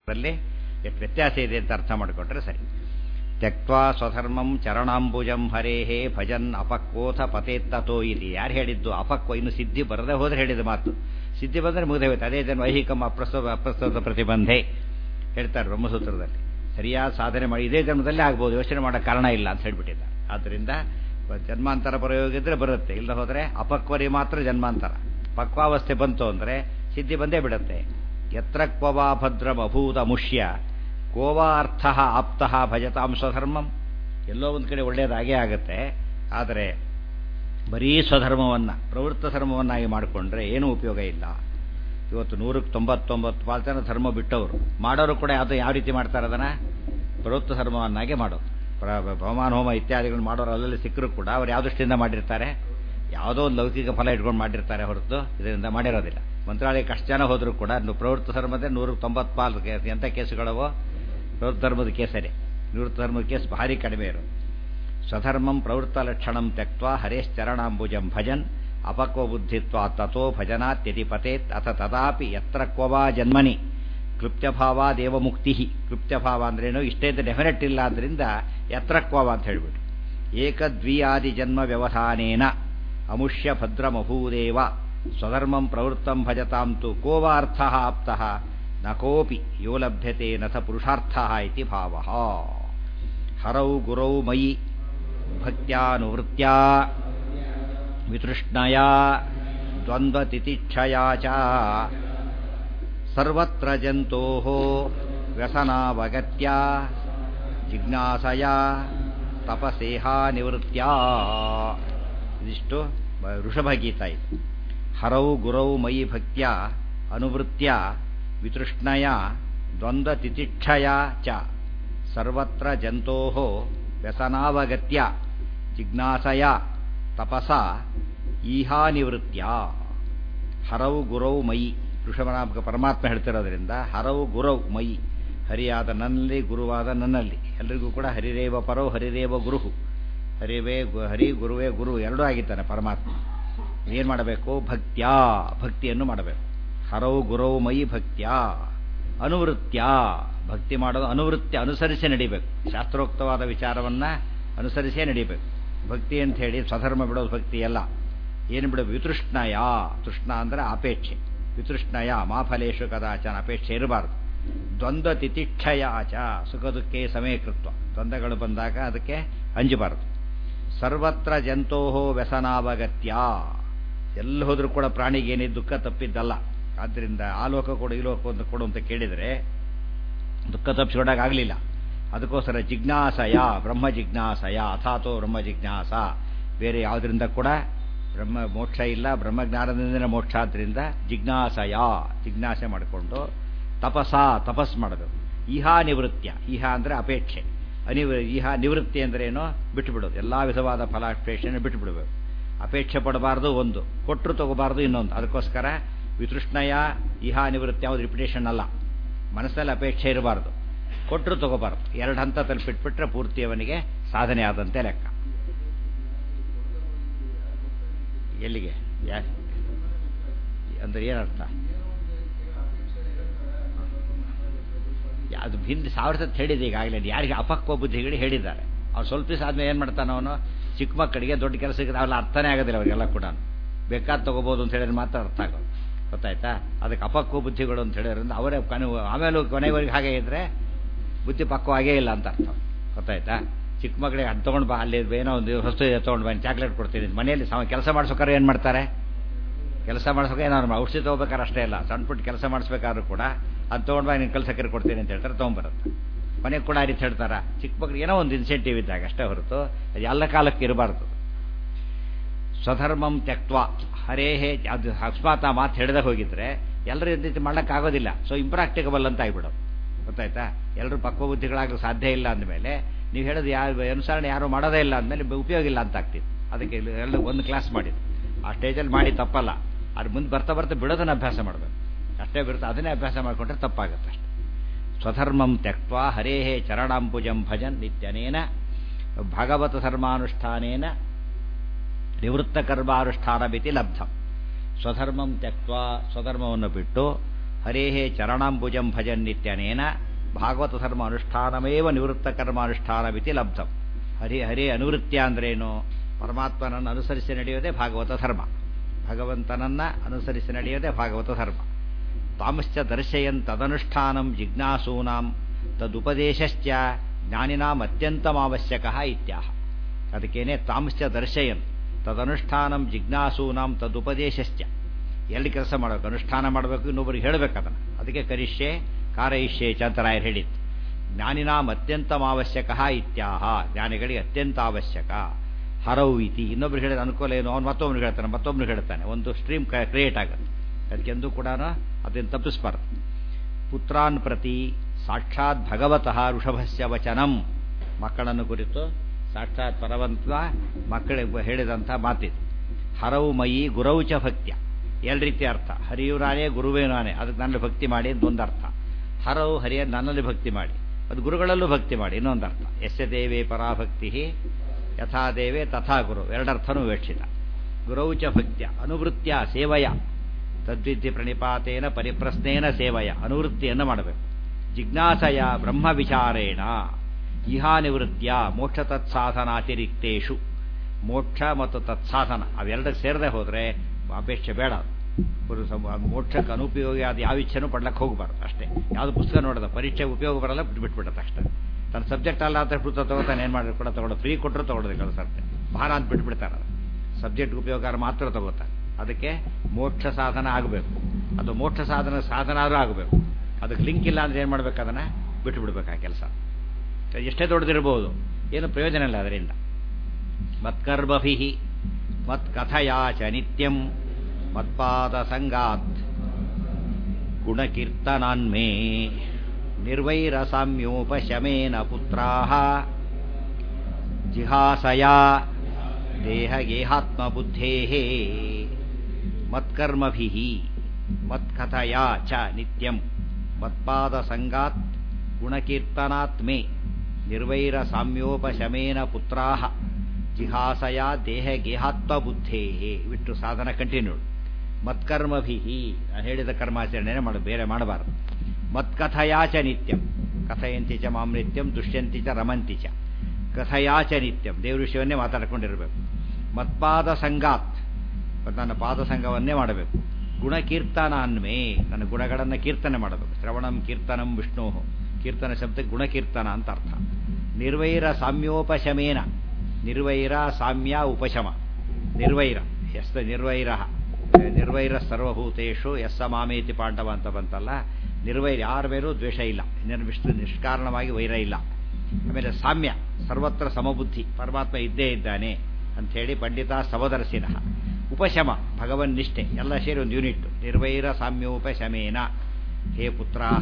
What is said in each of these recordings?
ಅಲ್ಲಿ ಎಷ್ಟು ವ್ಯತ್ಯಾಸ ಇದೆ ಅಂತ ಅರ್ಥ ಮಾಡಿಕೊಂಡ್ರೆ ಸರಿ ತ್ಯಕ್ವಾ ಸ್ವಧರ್ಮಂ ಚರಣಾಂಬುಜಂ ಹರೇಹೇ ಭಜನ್ ಅಪಕ್ವೋಥ ಪತೇತ್ತತೋ ಇತಿ ಯಾರು ಹೇಳಿದ್ದು ಅಪಕ್ವ ಇನ್ನು ಸಿದ್ಧಿ ಬರದೆ ಹೋದ್ರೆ ಹೇಳಿದ ಮಾತು ಸಿದ್ಧಿ ಬಂದರೆ ಮುಗಿದೇ ಹೋಯ್ತು ಅದೇ ಜನ ವೈಹಿಕಂ ಅಪ್ರಸ್ತುತ ಅಪ್ರಸ್ತುತ ಪ್ರತಿಬಂಧೆ ಹೇಳ್ತಾರೆ ಬ್ರಹ್ಮಸೂತ್ರದಲ್ಲಿ ಸರಿಯಾದ ಸಾಧನೆ ಮಾಡಿ ಇದೇ ಜನ್ಮದಲ್ಲಿ ಆಗ್ಬೋದು ಯೋಚನೆ ಮಾಡೋ ಕಾರಣ ಇಲ್ಲ ಅಂತ ಹೇಳ್ಬಿಟ್ಟಿದ್ದಾರೆ ಆದ್ದರಿಂದ ಜನ್ಮಾಂತರ ಪ್ರಯೋಗಿದ್ರೆ ಬರುತ್ತೆ ಇಲ್ಲ ಹೋದರೆ ಅಪಕ್ವರಿ ಮಾತ್ರ ಜನ್ಮಾಂತರ ಪಕ್ವಾವಸ್ಥೆ ಬಂತು ಅಂದರೆ ಸಿದ್ಧಿ ಬಂದೇ ಬಿಡುತ್ತೆ ಯತ್ರ ಕ್ವವಾ ಭದ್ರಮಭೂತ ಮುಷ್ಯ ಕೋವಾ ಅರ್ಥ ಆಪ್ತಃ ಭಜತಾಂ ಸ್ವಧರ್ಮಂ ಎಲ್ಲೋ ಒಂದು ಕಡೆ ಒಳ್ಳೆಯದಾಗೇ ಆಗುತ್ತೆ ಆದರೆ ಬರೀ ಸ್ವಧರ್ಮವನ್ನು ಪ್ರವೃತ್ತ ಧರ್ಮವನ್ನಾಗಿ ಮಾಡಿಕೊಂಡ್ರೆ ಏನೂ ಉಪಯೋಗ ಇಲ್ಲ ಇವತ್ತು ನೂರಕ್ಕೆ ತೊಂಬತ್ತೊಂಬತ್ತು ಪಾಲು ಜನ ಧರ್ಮ ಬಿಟ್ಟವರು ಮಾಡೋರು ಕೂಡ ಅದು ಯಾವ ರೀತಿ ಮಾಡ್ತಾರೆ ಅದನ್ನು ಪ್ರವೃತ್ತ ಧರ್ಮವನ್ನಾಗೆ ಮಾಡೋದು ಭವಮಾನ ಹೋಮ ಇತ್ಯಾದಿಗಳು ಮಾಡೋರು ಅಲ್ಲಲ್ಲಿ ಸಿಕ್ಕರೂ ಕೂಡ ಅವ್ರು ಯಾವ ದೃಷ್ಟಿಯಿಂದ ಮಾಡಿರ್ತಾರೆ ಯಾವುದೋ ಒಂದು ಲೌಕಿಕ ಫಲ ಇಟ್ಕೊಂಡು ಮಾಡಿರ್ತಾರೆ ಹೊರತು ಇದರಿಂದ ಮಾಡಿರೋದಿಲ್ಲ ಮಂತ್ರಾಲಯಕ್ಕೆ ಅಷ್ಟು ಜನ ಹೋದರೂ ಕೂಡ ಪ್ರವೃತ್ತ ಧರ್ಮದೇ ನೂರಕ್ಕೆ ತೊಂಬತ್ತು ಪಾಲು ಎಂಥ ಕೇಸುಗಳವೋ ಪ್ರವೃತ್ತ ಧರ್ಮದ ಕೇಸರಿ ನಿವೃತ್ತ ಧರ್ಮದ ಕೇಸ್ ಭಾರಿ ಕಡಿಮೆ ಇರು ಸ್ವಧರ್ಮಂ ಪ್ರವೃತ್ತ ಲಕ್ಷಣಂ ತ್ಯಕ್ವ ಹರೇಶ್ಚರಣಾಂಬುಜಂ ಭಜನ್ ಅಪಕ್ವ ಬುದ್ಧಿತ್ವ ತಥೋ ಭಜನಾತ್ಯತಿ ಪತೇತ್ ಅಥ ತದಾಪಿ ಯತ್ರ ಕ್ವವಾ ಜನ್ಮನಿ ಕೃಪ್ತ್ಯಭಾವ ದೇವಮುಕ್ತಿ ಕೃಪ್ತ್ಯಭಾವ ಅಂದ್ರೇನು ಇಷ್ಟೇ ಡೆಫಿನೆಟ್ ಇಲ್ಲ ಆದ್ದರಿಂದ ಯತ್ರ ಕ್ವವ ಅಂತ ಹೇಳ್ಬಿಟ್ಟು ಏಕದ್ವಿಯಾದಿ ಜನ್ಮ ವ್ಯವಧಾನೇನ ಅಮುಷ್ಯ ಭದ್ರಮಭೂದೇವ ಸ್ವಧರ್ಮಂ ಪ್ರವೃತ್ತಂ ಭಜತಾಂ ತು ಕೋವಾರ್ಥ ಆಪ್ತಃ ನ ಕೋಪಿ ಯೋ ಲಭ್ಯತೆ ನಥ ಪುರುಷಾರ್ಥ ಇತಿ ಭಾವ ಹರೌ ಗುರೌ ಮಯಿ ಭಕ್ತ್ಯಾನುವೃತ್ತ್ಯಾ ವಿತೃಷ್ಣಯಾ ದ್ವಂದ್ವತಿತಿಕ್ಷಯಾ ಚ ಸರ್ವತ್ರ ಜಂತೋ ವ್ಯಸನಾವಗತ್ಯ ಜಿಜ್ಞಾಸಯ ತಪಸೇಹಾ ನಿವೃತ್ತ್ಯ ಇದಿಷ್ಟು ಋಷಭಗೀತ ಇದು ಹರೌ ಗುರೌ ಮಯಿ ಭಕ್ತ್ಯ ಅನುವೃತ್ಯ ವಿತೃಷ್ಣಯ ದ್ವಂದ್ವತಿತಿಕ್ಷಯ ಚ ಸರ್ವತ್ರ ಜಂತೋ ವ್ಯಸನಾವಗತ್ಯ ಜಿಜ್ಞಾಸಯ ತಪಸ ಈಹಾನಿವೃತ್ಯ ಹರೌ ಗುರೌ ಮಯಿ ಋಷಭನಾಮಕ ಪರಮಾತ್ಮ ಹೇಳ್ತಿರೋದ್ರಿಂದ ಹರವು ಗುರೌ ಮಯಿ ಹರಿಯಾದ ನನ್ನಲ್ಲಿ ಗುರುವಾದ ನನ್ನಲ್ಲಿ ಎಲ್ರಿಗೂ ಕೂಡ ಹರಿರೇವ ಪರೋ ಹರಿರೇವ ಗುರುಹು ಹರಿವೇ ಹರಿ ಗುರುವೇ ಗುರು ಎರಡೂ ಆಗಿದ್ದಾನೆ ಪರಮಾತ್ಮ ಏನು ಮಾಡಬೇಕು ಭಕ್ತ್ಯಾ ಭಕ್ತಿಯನ್ನು ಮಾಡಬೇಕು ಹರೌ ಗುರೌ ಮಯಿ ಭಕ್ತ್ಯಾ ಅನುವೃತ್ಯ ಭಕ್ತಿ ಮಾಡೋದು ಅನುವೃತ್ತಿ ಅನುಸರಿಸಿ ನಡಿಬೇಕು ಶಾಸ್ತ್ರೋಕ್ತವಾದ ವಿಚಾರವನ್ನ ಅನುಸರಿಸೇ ನಡಿಬೇಕು ಭಕ್ತಿ ಅಂತ ಹೇಳಿ ಸ್ವಧರ್ಮ ಬಿಡೋದು ಭಕ್ತಿ ಅಲ್ಲ ಏನು ಬಿಡಬೇಕು ವಿತೃಷ್ಣಯ ತೃಷ್ಣ ಅಂದರೆ ಅಪೇಕ್ಷೆ ವಿತೃಷ್ಣಯ ಮಾಫಲೇಶು ಕದಾಚನ ಅಪೇಕ್ಷೆ ಇರಬಾರ್ದು ದ್ವಂದ್ವ ತಿತಿಕ್ಷಯ ಆಚ ಸುಖ ದುಃಖೇ ಸಮಯಕೃತ್ವ ದ್ವಂದ್ವಗಳು ಬಂದಾಗ ಅದಕ್ಕೆ ಅಂಜಬಾರದು ಸರ್ವತ್ರ ಜಂತೋಹೋ ವ್ಯಸನಾವಗತ್ಯ ಎಲ್ಲಿ ಹೋದ್ರೂ ಕೂಡ ಪ್ರಾಣಿಗೆ ಏನೇ ದುಃಖ ತಪ್ಪಿದ್ದಲ್ಲ ಆದ್ದರಿಂದ ಆ ಲೋಕ ಕೊಡು ಈ ಲೋಕ ಒಂದು ಕೊಡು ಅಂತ ಕೇಳಿದರೆ ದುಃಖ ತಪ್ಪಿಸ್ಕೊಂಡಾಗಲಿಲ್ಲ ಅದಕ್ಕೋಸ್ಕರ ಜಿಜ್ಞಾಸಯ ಬ್ರಹ್ಮ ಜಿಜ್ಞಾಸಯ ಅಥಾತೋ ಬ್ರಹ್ಮ ಜಿಜ್ಞಾಸ ಬೇರೆ ಯಾವುದರಿಂದ ಕೂಡ ಬ್ರಹ್ಮ ಮೋಕ್ಷ ಇಲ್ಲ ಬ್ರಹ್ಮಜ್ಞಾನದಿಂದ ಮೋಕ್ಷ ಆದ್ದರಿಂದ ಜಿಜ್ಞಾಸಯ ಜಿಜ್ಞಾಸೆ ಮಾಡಿಕೊಂಡು ತಪಸ ತಪಸ್ ಮಾಡಬೇಕು ಇಹಾ ನಿವೃತ್ಯ ಇಹ ಅಂದರೆ ಅಪೇಕ್ಷೆ ಅನಿವ ಇಹ ನಿವೃತ್ತಿ ಅಂದ್ರೆ ಏನೋ ಬಿಟ್ಟುಬಿಡೋದು ಎಲ್ಲ ವಿಧವಾದ ಫಲಾಪೇಕ್ಷೆಯನ್ನು ಬಿಟ್ಟುಬಿಡಬೇಕು ಅಪೇಕ್ಷೆ ಪಡಬಾರ್ದು ಒಂದು ಕೊಟ್ಟರು ತಗೋಬಾರ್ದು ಇನ್ನೊಂದು ಅದಕ್ಕೋಸ್ಕರ ವಿತೃಷ್ಣಯ ಇಹಾ ನಿವೃತ್ತಿ ಯಾವುದು ರಿಪಿಟೇಷನ್ ಅಲ್ಲ ಮನಸ್ಸಲ್ಲಿ ಅಪೇಕ್ಷೆ ಇರಬಾರ್ದು ಕೊಟ್ಟರು ತಗೋಬಾರ್ದು ಎರಡು ಹಂತ ತಲುಪಿಟ್ಬಿಟ್ರೆ ಪೂರ್ತಿ ಅವನಿಗೆ ಸಾಧನೆ ಆದಂತೆ ಲೆಕ್ಕ ಎಲ್ಲಿಗೆ ಯಾ ಅಂದ್ರೆ ಏನರ್ಥ ಅದು ಹಿಂದೆ ಸಾವಿರ ಸತ್ ಹೇಳಿದೆ ಈಗಾಗಲೇ ಯಾರಿಗೆ ಅಪಕ್ವ ಬುದ್ಧಿಗಳು ಹೇಳಿದ್ದಾರೆ ಅವ್ರು ಸ್ವಲ್ಪ ದಿವಸ ಆದ್ಮೇಲೆ ಏನು ಮಾಡ್ತಾನೆ ಅವನು ಚಿಕ್ಕ ಮಕ್ಕಳಿಗೆ ದೊಡ್ಡ ಕೆಲಸಕ್ಕೆ ಅವೆಲ್ಲ ಅರ್ಥನೇ ಆಗೋದಿಲ್ಲ ಅವರಿಗೆಲ್ಲ ಕೂಡ ಬೇಕಾದ ತಗೋಬೋದು ಅಂತ ಹೇಳಿದ್ರೆ ಮಾತ್ರ ಅರ್ಥ ಆಗೋದು ಗೊತ್ತಾಯ್ತಾ ಅದಕ್ಕೆ ಅಪಕ್ವ ಬುದ್ಧಿಗಳು ಅಂತ ಹೇಳಿದ್ರಿಂದ ಅವರೇ ಕೊನೆ ಆಮೇಲೆ ಕೊನೆವರೆಗೆ ಹಾಗೆ ಇದ್ರೆ ಬುದ್ಧಿ ಪಕ್ವಾಗೇ ಇಲ್ಲ ಅಂತ ಅರ್ಥ ಗೊತ್ತಾಯ್ತಾ ಚಿಕ್ಕ ಮಕ್ಕಳಿಗೆ ಅದು ತೊಗೊಂಡು ಬಾ ಅಲ್ಲಿ ಏನೋ ಒಂದು ಹೊಸ್ತು ತೊಗೊಂಡು ಬನ್ನಿ ಚಾಕ್ಲೇಟ್ ಕೊಡ್ತೀನಿ ಮನೆಯಲ್ಲಿ ಕೆಲಸ ಮಾಡಿಸೋಕಾರ ಏನು ಮಾಡ್ತಾರೆ ಕೆಲಸ ಮಾಡಿಸೋಕೆ ಏನಾದ್ರು ಔಷಧಿ ತೊಗೋಬೇಕಾದ್ರೆ ಅಷ್ಟೇ ಇಲ್ಲ ಸಣ್ಣ ಪುಟ್ಟ ಕೆಲಸ ಮಾಡಿಸ್ಬೇಕಾದ್ರೂ ಕೂಡ ಅದು ತೊಗೊಂಡು ಬಾ ನೀನು ಕೆಲಸಕ್ಕೆ ಕೊಡ್ತೀನಿ ಅಂತ ಹೇಳ್ತಾರೆ ತೊಗೊಂಬರುತ್ತೆ ಮನೆಗೆ ಕೂಡ ಆ ರೀತಿ ಹೇಳ್ತಾರೆ ಚಿಕ್ಕ ಮಕ್ಕಳಿಗೆ ಏನೋ ಒಂದು ಇನ್ಸೆಂಟಿವ್ ಇದ್ದಾಗ ಅಷ್ಟೇ ಹೊರತು ಅದು ಎಲ್ಲ ಕಾಲಕ್ಕೆ ಇರಬಾರ್ದು ಸ್ವಧರ್ಮಂ ತ್ಯಕ್ತ್ವ ಹರೇಹೇ ಅದು ಅಕಸ್ಮಾತ್ ಆ ಮಾತು ಹಿಡ್ದಾಗ ಹೋಗಿದ್ರೆ ಎಲ್ಲರೂ ರೀತಿ ಮಾಡೋಕ್ಕಾಗೋದಿಲ್ಲ ಸೊ ಇಂಪ್ರಾಕ್ಟಿಕಬಲ್ ಅಂತ ಆಗ್ಬಿಡೋದು ಗೊತ್ತಾಯ್ತಾ ಎಲ್ಲರೂ ಪಕ್ವ ಬುದ್ಧಿಗಳಾಗಲು ಸಾಧ್ಯ ಇಲ್ಲ ಅಂದಮೇಲೆ ನೀವು ಹೇಳೋದು ಯಾರು ಅನುಸರಣೆ ಯಾರು ಮಾಡೋದೇ ಇಲ್ಲ ಅಂದಮೇಲೆ ಉಪಯೋಗ ಇಲ್ಲ ಅಂತ ಆಗ್ತಿತ್ತು ಅದಕ್ಕೆ ಎಲ್ಲ ಒಂದು ಕ್ಲಾಸ್ ಮಾಡಿದ್ದು ಆ ಸ್ಟೇಜಲ್ಲಿ ಮಾಡಿ ತಪ್ಪಲ್ಲ ಅದು ಮುಂದೆ ಬರ್ತಾ ಬರ್ತಾ ಬಿಡೋದನ್ನ ಅಭ್ಯಾಸ ಮಾಡಬೇಕು ಅಷ್ಟೇ ಬಿಡುತ್ತೆ ಅದನ್ನೇ ಅಭ್ಯಾಸ ಮಾಡಿಕೊಂಡ್ರೆ ತಪ್ಪಾಗುತ್ತೆ ಅಷ್ಟೆ ಸ್ವಧರ್ಮಂ ತ್ಯಕ್ವ ಹರೇಹೇ ಚರಣಾಂಬುಜಂ ಭಜನ್ ನಿತ್ಯನೇನ ಭಗವತ ಧರ್ಮಾನುಷ್ಠಾನೇನ ನಿವೃತ್ತ ಕರ್ಮಾನುಷ್ಠಾನ ಮಿತಿ ಲಬ್ಧ ಸ್ವಧರ್ಮಂ ತ್ಯಕ್ವ ಸ್ವಧರ್ಮವನ್ನು ಬಿಟ್ಟು ಹರೇಹೇ ಚರಣಾಂಬುಜಂ ಭಜನ್ ನಿತ್ಯನೇನ ಭಾಗವತ ಧರ್ಮ ಅನುಷ್ಠಾನಮೇವ ನಿವೃತ್ತ ಕರ್ಮಾನುಷ್ಠಾನವಿತಿ ಲಬ್ಧಂ ಹರಿ ಹರೇ ಅನುವೃತ್ಯ ಅಂದ್ರೇನು ಪರಮಾತ್ಮನನ್ನು ಅನುಸರಿಸಿ ನಡೆಯೋದೇ ಭಾಗವತ ಧರ್ಮ ಭಗವಂತನನ್ನ ಅನುಸರಿಸಿ ನಡೆಯೋದೇ ಭಾಗವತ ಧರ್ಮ ತಾಮಶ್ಚ ದರ್ಶಯನ್ ತದನುಷ್ಠಾನಂ ಜಿಜ್ಞಾಸೂನಾಂ ತದುಪದೇಶಶ್ಚ ಜ್ಞಾನಿನಾಂ ಅತ್ಯಂತಮಾವಶ್ಯಕ ಇತ್ಯಾಹ ಅದಕ್ಕೇನೆ ತಾಮಶ್ಚ ದರ್ಶಯನ್ ತದನುಷ್ಠಾನಂ ಜಿಜ್ಞಾಸೂನಾಂ ತದುಪದೇಶಶ್ಚ ಎಲ್ಲಿ ಕೆಲಸ ಮಾಡಬೇಕು ಅನುಷ್ಠಾನ ಮಾಡಬೇಕು ಇನ್ನೊಬ್ಬರಿಗೆ ಹೇಳಬೇಕು ಅದನ್ನು ಅದಕ್ಕೆ ಕರಿಷ್ಯೆ ಕಾರಯಿಷ್ಯೆ ಚಂತರಾಯರು ಹೇಳಿತ್ತು ಜ್ಞಾನಿನಾಂ ಅತ್ಯಂತಮಾವಶ್ಯಕ ಇತ್ಯಾಹ ಜ್ಞಾನಿಗಳಿಗೆ ಅತ್ಯಂತ ಅವಶ್ಯಕ ಹರವು ಇತಿ ಇನ್ನೊಬ್ರು ಹೇಳಿದ ಅನುಕೂಲ ಏನು ಅವನು ಮತ್ತೊಬ್ಬರು ಹೇಳ್ತಾನೆ ಮತ್ತೊಬ್ಬರು ಹೇಳ್ತಾನೆ ಒಂದು ಸ್ಟ್ರೀಮ್ ಕ್ರಿಯೇಟ್ ಆಗುತ್ತೆ ಅದಕ್ಕೆಂದೂ ಕೂಡ ಅದನ್ನು ತಪ್ಪಿಸಬಾರ್ದು ಪುತ್ರಾನ್ ಪ್ರತಿ ಸಾಕ್ಷಾತ್ ಭಗವತಃ ಋಷಭಸ್ಯ ವಚನಂ ಮಕ್ಕಳನ್ನು ಕುರಿತು ಸಾಕ್ಷಾತ್ ಪರವಂತ ಮಕ್ಕಳಿಗೆ ಹೇಳಿದಂಥ ಮಾತಿದು ಹರವು ಮಯಿ ಗುರೌಚ ಭಕ್ತ್ಯ ಎರಡು ರೀತಿ ಅರ್ಥ ಹರಿಯು ನಾನೇ ಗುರುವೇ ನಾನೇ ಅದಕ್ಕೆ ನನ್ನಲ್ಲಿ ಭಕ್ತಿ ಮಾಡಿ ಅಂತ ಒಂದು ಅರ್ಥ ಹರವು ಹರಿಯ ನನ್ನಲ್ಲಿ ಭಕ್ತಿ ಮಾಡಿ ಅದು ಗುರುಗಳಲ್ಲೂ ಭಕ್ತಿ ಮಾಡಿ ಇನ್ನೊಂದು ಅರ್ಥ ಯಸ್ಯ ದೇವೇ ಪರಾಭಕ್ತಿ ಯಥಾ ದೇವೇ ತಥಾ ಗುರು ಎರಡರ್ಥನೂ ವಿವಕ್ಷಿತ ಗುರೌಚ ಭಕ್ತ್ಯ ಅನುವೃತ್ಯ ಸೇವಯ ತದ್ವಿದ್ಧಿ ಪ್ರಣಿಪಾತೇನ ಪರಿಪ್ರಶ್ನೇನ ಸೇವಯ ಅನುವೃತ್ತಿಯನ್ನು ಮಾಡಬೇಕು ಜಿಜ್ಞಾಸಯ ಬ್ರಹ್ಮ ವಿಚಾರೇಣ ಇಹಾನಿವೃತ್ತಿಯ ಮೋಕ್ಷ ತತ್ಸಾಧನಾತಿರಿಕ್ತೇಶು ಮೋಕ್ಷ ಮತ್ತು ತತ್ಸಾಧನ ಅವೆರಡಕ್ಕೆ ಸೇರದೆ ಹೋದರೆ ಅಪೇಕ್ಷೆ ಬೇಡ ಒಂದು ಮೋಕ್ಷಕ್ಕೆ ಅನುಪಯೋಗಿ ಅದು ಯಾವ ಇಚ್ಛೆನೂ ಪಡ್ಲಕ್ಕೆ ಹೋಗಬಾರ್ದು ಅಷ್ಟೇ ಯಾವುದು ಪುಸ್ತಕ ನೋಡೋದ ಪರೀಕ್ಷೆ ಉಪಯೋಗ ಬರಲ್ಲ ಬಿಟ್ಬಿಡುತ್ತೆ ಅಷ್ಟೇ ತನ್ನ ಸಬ್ಜೆಕ್ಟ್ ಅಲ್ಲ ಅಂತ ಪುಸ್ತಕ ತಗೋತಾನೆ ಏನು ಮಾಡಿದ್ರು ಕೂಡ ತಗೊಳ್ಳೋದು ಫ್ರೀ ಕೊಟ್ಟರು ತಗೊಳ್ಳೋದು ಕಳಿಸತ್ತೆ ಭಾರ ಅಂತ ಬಿಟ್ಬಿಡ್ತಾರೆ ಸಬ್ಜೆಕ್ಟ್ ಉಪಯೋಗ ಮಾತ್ರ ತಗೋತಾರೆ ಅದಕ್ಕೆ ಮೋಕ್ಷ ಸಾಧನ ಆಗಬೇಕು ಅದು ಮೋಕ್ಷ ಸಾಧನ ಸಾಧನ ಆದರೂ ಆಗಬೇಕು ಅದಕ್ಕೆ ಲಿಂಕ್ ಇಲ್ಲ ಅಂದ್ರೆ ಏನು ಮಾಡ್ಬೇಕು ಅದನ್ನು ಬಿಟ್ಟು ಬಿಡ್ಬೇಕು ಆ ಕೆಲಸ ಎಷ್ಟೇ ದೊಡ್ಡದಿರ್ಬೋದು ಏನು ಪ್ರಯೋಜನ ಇಲ್ಲ ಅದರಿಂದ ಮತ್ಕರ್ಮಭಿ ಮತ್ಕಥಯಾ ಚ ನಿತ್ಯಂ ಮತ್ಪಾದ ಸಂಗಾತ್ ಗುಣಕೀರ್ತನಾನ್ಮೇ ನಿರ್ವೈರಸಾಮ್ಯೋಪಶಮೇನ ಪುತ್ರಾ ಜಿಹಾಸಯಾ ದೇಹಗೇಹಾತ್ಮಬುದ್ಧೇ ಮತ್ಕರ್ಮಭಿ ಮತ್ಕಥಯಾ ಚ ನಿತ್ಯಂ ಮತ್ಪಾದಸಂಗಾತ್ ಗುಣಕೀರ್ತನಾತ್ ಮೇ ನಿರ್ವೈರಸಾಮ್ಯೋಪಶಮೇನ ಪುತ್ರಾ ಜಿಹಾಸಯ ದೇಹಗೇಹಾತ್ಮಬುದ್ಧೇ ಬಿಟ್ಟು ಸಾಧನ ಕಂಟಿನ್ಯೂಡ್ ಮತ್ಕರ್ಮಭಿ ನಾನು ಹೇಳಿದ ಕರ್ಮಾಚರಣೆನೇ ಮಾಡ ಬೇರೆ ಮಾಡಬಾರದು ಮತ್ಕಥಯಾಚ ನಿತ್ಯಂ ಕಥಯಂತಿ ಚ ಮಾಂ ನಿತ್ಯಂ ದುಷ್ಯಂತಿ ಚ ರಮಂತಿ ಚ ಕಥಯಾಚ ನಿತ್ಯಂ ದೇವ್ರ ವಿಷಯವನ್ನೇ ಮಾತಾಡ್ಕೊಂಡಿರಬೇಕು ಮತ್ಪಾದ ಸಂಗಾತ್ ನನ್ನ ಪಾದ ಸಂಘವನ್ನೇ ಮಾಡಬೇಕು ಗುಣಕೀರ್ತನ ಅನ್ಮೇ ನನ್ನ ಗುಣಗಳನ್ನು ಕೀರ್ತನೆ ಮಾಡಬೇಕು ಶ್ರವಣಂ ಕೀರ್ತನಂ ವಿಷ್ಣು ಕೀರ್ತನ ಶಬ್ದಕ್ಕೆ ಗುಣಕೀರ್ತನ ಅಂತ ಅರ್ಥ ನಿರ್ವೈರ ಸಾಮ್ಯೋಪಶಮೇನ ನಿರ್ವೈರ ಸಾಮ್ಯ ಉಪಶಮ ನಿರ್ವೈರ ಎಸ್ ನಿರ್ವೈರ ನಿರ್ವೈರ ಸರ್ವಭೂತೇಶು ಎಸ್ಸ ಮಾಮೇತಿ ಪಾಂಡವ ಅಂತ ಬಂತಲ್ಲ ನಿರ್ವೈರ ಯಾರ ಮೇಲೂ ದ್ವೇಷ ಇಲ್ಲ ನಿರ್ವಿಷ್ಟು ನಿಷ್ಕಾರಣವಾಗಿ ವೈರ ಇಲ್ಲ ಆಮೇಲೆ ಸಾಮ್ಯ ಸರ್ವತ್ರ ಸಮಬುದ್ಧಿ ಪರಮಾತ್ಮ ಇದ್ದೇ ಇದ್ದಾನೆ ಅಂಥೇಳಿ ಪಂಡಿತ ಸಮದರ್ಶಿನ ಉಪಶಮ ಭಗವನ್ ನಿಷ್ಠೆ ಎಲ್ಲ ಸೇರಿ ಒಂದು ಯೂನಿಟ್ ನಿರ್ವೈರ ಸಾಮ್ಯೋಪಶಮೇನ ಹೇ ಪುತ್ರಾಹ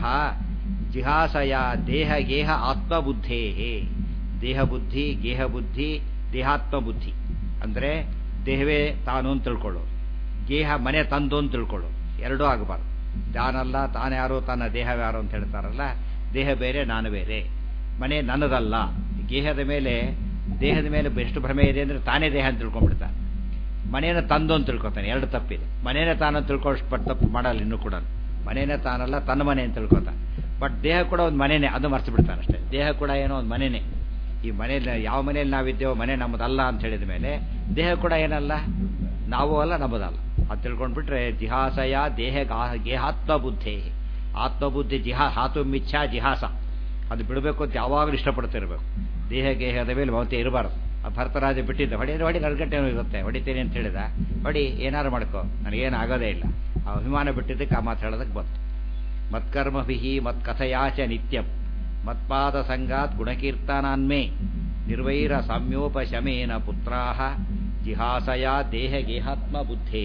ಜಿಹಾಸಯ ದೇಹ ಗೇಹ ಆತ್ಮಬುದ್ಧೇ ದೇಹ ಬುದ್ಧಿ ಗೇಹ ಬುದ್ಧಿ ದೇಹಾತ್ಮ ಬುದ್ಧಿ ಅಂದರೆ ದೇಹವೇ ತಾನು ಅಂತ ತಿಳ್ಕೊಳ್ಳೋದು ಗೇಹ ಮನೆ ತಂದು ಅಂತ ತಿಳ್ಕೊಳ್ಳೋದು ಎರಡೂ ಆಗಬಾರ್ದು ತಾನಲ್ಲ ತಾನ್ಯಾರು ತನ್ನ ದೇಹವ್ಯಾರು ಅಂತ ಹೇಳ್ತಾರಲ್ಲ ದೇಹ ಬೇರೆ ನಾನು ಬೇರೆ ಮನೆ ನನ್ನದಲ್ಲ ಗೇಹದ ಮೇಲೆ ದೇಹದ ಮೇಲೆ ಎಷ್ಟು ಭ್ರಮೆ ಇದೆ ಅಂದರೆ ತಾನೇ ದೇಹ ಅಂತ ತಿಳ್ಕೊಂಡ್ಬಿಡ್ತಾನೆ ಮನೇನ ತಂದು ಅಂತ ತಿಳ್ಕೊತಾನೆ ಎರಡು ತಪ್ಪಿದೆ ಮನೇನ ತಾನು ತಿಳ್ಕೊಳ್ಳೋಷ್ಟು ತಪ್ಪು ಮಾಡಲ್ಲ ಇನ್ನೂ ಕೂಡ ಮನೇನೆ ತಾನಲ್ಲ ತನ್ನ ಮನೆ ಅಂತ ತಿಳ್ಕೊತಾನೆ ಬಟ್ ದೇಹ ಕೂಡ ಒಂದು ಮನೆನೇ ಅದು ಮರ್ತು ಬಿಡ್ತಾನೆ ಅಷ್ಟೇ ದೇಹ ಕೂಡ ಏನೋ ಒಂದು ಮನೆನೇ ಈ ಮನೇಲಿ ಯಾವ ಮನೇಲಿ ನಾವಿದ್ದೇವೋ ಮನೆ ನಮ್ಮದಲ್ಲ ಅಂತ ಹೇಳಿದ ಮೇಲೆ ದೇಹ ಕೂಡ ಏನಲ್ಲ ನಾವು ಅಲ್ಲ ನಮ್ಮದಲ್ಲ ಅದು ತಿಳ್ಕೊಂಡ್ಬಿಟ್ರೆ ಜಿಹಾಸಯ ದೇಹ ಗೇಹಾತ್ಮ ಬುದ್ಧಿ ಆತ್ಮಬುದ್ಧಿ ಜಿಹಾ ಹಾತು ಮಿಚ್ಛಾ ಜಿಹಾಸ ಅದು ಬಿಡಬೇಕು ಅಂತ ಯಾವಾಗಲೂ ಇಷ್ಟಪಡ್ತಿರ್ಬೇಕು ದೇಹ ಗೇಹದ ಮೇಲೆ ಮಮತೆ ಇರಬಾರ್ದು ಆ ಭರತರಾಜ ಬಿಟ್ಟಿದ್ದ ಹೊಡಿ ಹೊಡಿ ಎರಡು ಗಂಟೆ ಇರುತ್ತೆ ಹೊಡಿತೀನಿ ಅಂತ ಹೇಳಿದ ಹೊಡಿ ಏನಾರು ಮಾಡ್ಕೋ ನನಗೇನು ಆಗೋದೇ ಇಲ್ಲ ಆ ಅಭಿಮಾನ ಬಿಟ್ಟಿದ್ದಕ್ಕೆ ಆ ಮಾತು ಹೇಳೋದಕ್ಕೆ ಬಂತು ಮತ್ಕರ್ಮಭಿ ಮತ್ಕಥಯಾಚ ನಿತ್ಯಂ ಮತ್ಪಾದ ಸಂಗಾತ್ ಗುಣಕೀರ್ತನಾನ್ಮೇ ನಿರ್ವೈರ ಸಾಮ್ಯೋಪಶಮೇನ ಪುತ್ರಾ ಜಿಹಾಸಯ ದೇಹ ಗೇಹಾತ್ಮ ಬುದ್ಧೇ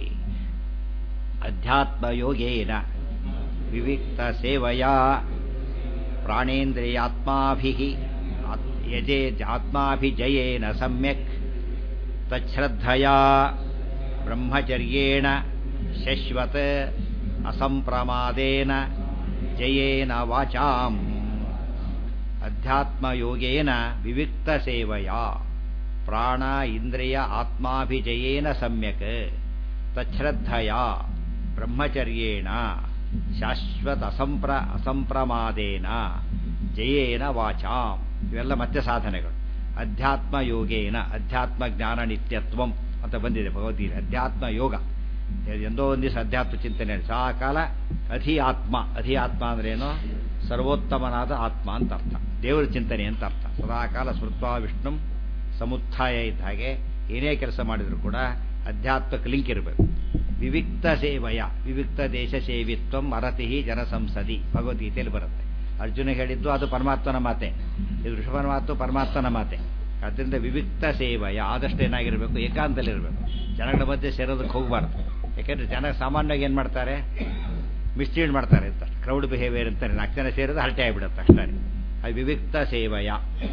ಅಧ್ಯಾತ್ಮಯೋಗೇನ ವಿವಿಕ್ತ ಸೇವಯಾ ಪ್ರಾಣೇಂದ್ರಿಯಾತ್ಮಾಭಿ ಯಜೇಜಾತ್ಮಾಭಿಜಯೇನ ಸಮ್ಯಕ್ ತಚ್ಶ್ರದ್ಧಯಾ ಬ್ರಹ್ಮಚರ್ಯೇಣ ಶಶ್ವತ್ ಅಸಂಪ್ರಮಾದೇನ ಜಯೇನ ವಾಚಾಂ ಅಧ್ಯಾತ್ಮಯೋಗೇನ ವಿವಿಕ್ತ ಸೇವಯಾ ಪ್ರಾಣ ಇಂದ್ರಿಯ ಆತ್ಮಾಭಿಜಯೇನ ಸಮ್ಯಕ್ ತಚ್ಶ್ರದ್ಧಯಾ ಬ್ರಹ್ಮಚರ್ಯೇಣ ಶಾಶ್ವತ ಅಸಂಪ್ರ ಅಸಂಪ್ರಮಾದೇನ ಜಯೇನ ವಾಚಾಂ ಇವೆಲ್ಲ ಮತ್ತೆ ಸಾಧನೆಗಳು ಅಧ್ಯಾತ್ಮ ಯೋಗೇನ ಅಧ್ಯಾತ್ಮ ಜ್ಞಾನ ನಿತ್ಯತ್ವಂ ಅಂತ ಬಂದಿದೆ ಭಗವದ್ಗೀತೆ ಅಧ್ಯಾತ್ಮ ಯೋಗ ಎಂದೋ ಒಂದು ದಿವಸ ಅಧ್ಯಾತ್ಮ ಚಿಂತನೆ ಕಾಲ ಅಧಿ ಆತ್ಮ ಅಧಿ ಆತ್ಮ ಅಂದ್ರೇನು ಸರ್ವೋತ್ತಮನಾದ ಆತ್ಮ ಅಂತ ಅರ್ಥ ದೇವರ ಚಿಂತನೆ ಅಂತ ಅರ್ಥ ಸದಾಕಾಲ ಸ್ಮೃತ್ವ ವಿಷ್ಣು ಸಮುತ್ಥಾಯ ಇದ್ದ ಹಾಗೆ ಏನೇ ಕೆಲಸ ಮಾಡಿದ್ರು ಕೂಡ ಅಧ್ಯಾತ್ಮಕ್ಕೆ ಲಿಂಕ್ ಇರಬೇಕು ವಿವಿಕ್ತ ಸೇವಯ ವಿವಿಕ್ತ ದೇಶ ಸೇವಿತ್ವಂ ಅರತಿ ಜನಸಂಸದಿ ಭಗವದ್ಗೀತೆಯಲ್ಲಿ ಬರುತ್ತೆ ಅರ್ಜುನ ಹೇಳಿದ್ದು ಅದು ಪರಮಾತ್ಮನ ಮಾತೆ ಇದು ಋಷಭನ ಮಾತು ಪರಮಾತ್ಮನ ಮಾತೆ ಅದರಿಂದ ವಿವಿಕ್ತ ಸೇವಯ ಆದಷ್ಟು ಏನಾಗಿರಬೇಕು ಏಕಾಂತದಲ್ಲಿರಬೇಕು ಜನಗಳ ಮಧ್ಯೆ ಸೇರೋದಕ್ಕೆ ಹೋಗಬಾರ್ದು ಯಾಕೆಂದ್ರೆ ಜನ ಸಾಮಾನ್ಯವಾಗಿ ಏನು ಮಾಡ್ತಾರೆ ಮಿಸ್ಲೀಡ್ ಮಾಡ್ತಾರೆ ಅಂತ ಕ್ರೌಡ್ ಬಿಹೇವಿಯರ್ ಅಂತಾರೆ ನಾಲ್ಕು ಜನ ಸೇರೋದು ಹರಟೆ ಆಗಿಬಿಡುತ್ತೆ ಅಷ್ಟೇ ಅದು ವಿವಿಕ್ತ ಸೇವಯ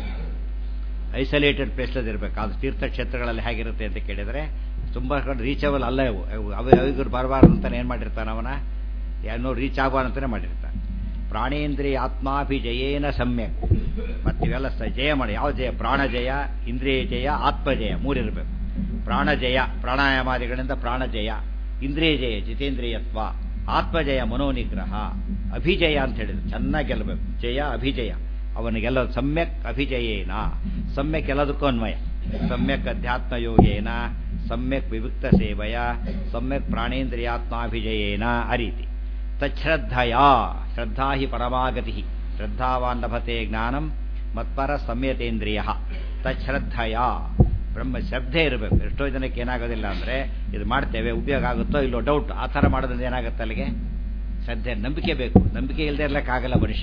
ಐಸೋಲೇಟೆಡ್ ಪ್ಲೇಸ್ಲಲ್ಲಿ ಇರಬೇಕು ಅದು ತೀರ್ಥಕ್ಷೇತ್ರಗಳಲ್ಲಿ ಹೇಗಿರುತ್ತೆ ಅಂತ ಕೇಳಿದರೆ ತುಂಬ ರೀಚಬಲ್ ಅಲ್ಲ ಇವು ಅವು ಅವಿಗರು ಬರಬಾರ್ದು ಅಂತಾನೆ ಏನು ಮಾಡಿರ್ತಾನೆ ಅವನ ಏನೋ ರೀಚ್ ಆಗಬಾರ್ದು ಅಂತಾನೆ ಮಾಡಿರ್ತಾನೆ ಪ್ರಾಣೇಂದ್ರಿಯ ಆತ್ಮಾಭಿಜಯೇನ ಸಮ್ಯಕ್ ಮತ್ತು ಇವೆಲ್ಲ ಸ ಜಯ ಮಾಡಿ ಯಾವ ಜಯ ಪ್ರಾಣ ಜಯ ಇಂದ್ರಿಯ ಜಯ ಆತ್ಮಜಯ ಮೂರಿರಬೇಕು ಪ್ರಾಣ ಜಯ ಪ್ರಾಣಾಯಾಮಾದಿಗಳಿಂದ ಪ್ರಾಣ ಜಯ ಇಂದ್ರಿಯ ಜಯ ಜಿತೇಂದ್ರಿಯತ್ವ ಆತ್ಮಜಯ ಮನೋನಿಗ್ರಹ ಅಭಿಜಯ ಅಂತ ಹೇಳಿದ್ರು ಚೆನ್ನಾಗಿ ಗೆಲ್ಲಬೇಕು ಜಯ ಅಭಿಜಯ ಅವನಿಗೆಲ್ಲ ಸಮ್ಯಕ್ ಅಭಿಜಯೇನ ಸಮ್ಯಕ್ ಎಲ್ಲದಕ್ಕೂ ಅನ್ವಯ ಸಮ್ಯಕ್ ಅಧ್ಯಾತ್ಮ ಯೋಗೇನ ಸಮ್ಯಕ್ ವಿವಿಕ್ತ ಸೇವಯ ಸಮ್ಯಕ್ ಪ್ರಾಣೇಂದ್ರಿಯಾತ್ಮಾಭಿಜಯೇನ ಆ ರೀತಿ ತಚ್ಶ್ರದ್ಧಯ ಶ್ರದ್ಧಾ ಹಿ ಪರಮಾಗತಿ ಶ್ರದ್ಧಾವಾನ್ ಲಭತೆ ಜ್ಞಾನಂ ಮತ್ಪರ ಸಂಯತೇಂದ್ರಿಯ ತಚ್ಶ್ರದ್ಧಯ ಬ್ರಹ್ಮ ಶ್ರದ್ಧೆ ಇರಬೇಕು ಎಷ್ಟೋ ಜನಕ್ಕೆ ಏನಾಗೋದಿಲ್ಲ ಅಂದರೆ ಇದು ಮಾಡ್ತೇವೆ ಉಪಯೋಗ ಆಗುತ್ತೋ ಇಲ್ಲೋ ಡೌಟ್ ಆ ಥರ ಮಾಡೋದ್ರಿಂದ ಏನಾಗುತ್ತೆ ಅಲ್ಲಿಗೆ ಶ್ರದ್ಧೆ ನಂಬಿಕೆ ಬೇಕು ನಂಬಿಕೆ ಇಲ್ಲದೆ ಇರಲಿಕ್ಕಾಗಲ್ಲ ಮನುಷ್ಯ